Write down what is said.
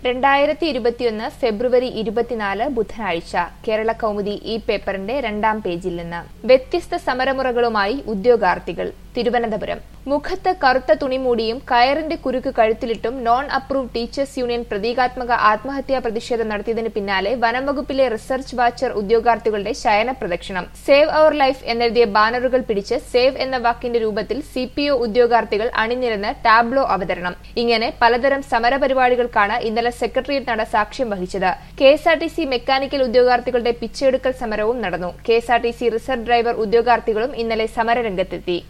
രണ്ടായിരത്തി ഇരുപത്തിയൊന്ന് ഫെബ്രുവരി ഇരുപത്തിനാല് ബുധനാഴ്ച കേരള കൗമുദി ഈ പേപ്പറിന്റെ രണ്ടാം പേജിൽ നിന്ന് വ്യത്യസ്ത സമരമുറകളുമായി ഉദ്യോഗാർത്ഥികൾ തിരുവനന്തപുരം മുഖത്ത് കറുത്ത തുണിമൂടിയും കയറിന്റെ കുരുക്ക് കഴുത്തിലിട്ടും നോൺ അപ്രൂവ് ടീച്ചേഴ്സ് യൂണിയൻ പ്രതീകാത്മക ആത്മഹത്യാ പ്രതിഷേധം നടത്തിയതിന് പിന്നാലെ വനം വകുപ്പിലെ റിസർച്ച് വാച്ചർ ഉദ്യോഗാർത്ഥികളുടെ ശയന പ്രദക്ഷിണം സേവ് അവർ ലൈഫ് എന്നെഴുതിയ ബാനറുകൾ പിടിച്ച് സേവ് എന്ന വാക്കിന്റെ രൂപത്തിൽ സി പി ഒ ഉദ്യോഗാർത്ഥികൾ അണിനിരന്ന് ടാബ്ലോ അവതരണം ഇങ്ങനെ പലതരം സമരപരിപാടികൾക്കാണ് ഇന്നലെ സെക്രട്ടേറിയറ്റ് നട സാക്ഷ്യം വഹിച്ചത് K S R T C mechanical ഉദ്യോഗാർത്ഥികളുടെ പിച്ചെടുക്കൽ സമരവും നടന്നു K S R T C reserve driver ഉദ്യോഗാർത്ഥികളും ഇന്നലെ സമരരംഗത്തെത്തി